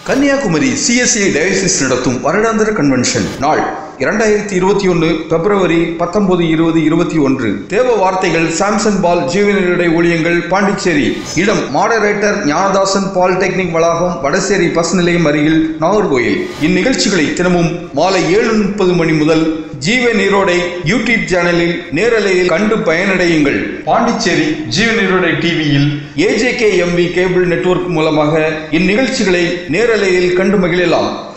Kanyakumari CSI diocese நடத்தும் வருடாந்திர convention நாள் இரண்டாயிரத்தி இருபத்தி ஒன்று பிப்ரவரி பத்தொன்பது இருபது இருபத்தி ஒன்று தேவ வார்த்தைகள் சாம்சன் பால் ஜீவனருடைய ஊழியங்கள் பாண்டிச்சேரி இடம் மாடரேட்டர் ஞானதாசன் பாலிடெக்னிக் வளாகம் வடசேரி பஸ் நிலையம் அருகில் நாகர்கோயில் இந்நிகழ்ச்சிகளை தினமும் மாலை ஏழு முப்பது மணி முதல் ஜீவ நீரோடை யூடியூப் சேனலில் நேரலையில் கண்டு பயனடையுங்கள் பாண்டிச்சேரி ஜீவ நீரோடை டிவியில் ஏஜேகே எம்பி கேபிள் நெட்வொர்க் மூலமாக இந்நிகழ்ச்சிகளை நேரலையில் கண்டு மகிழலாம்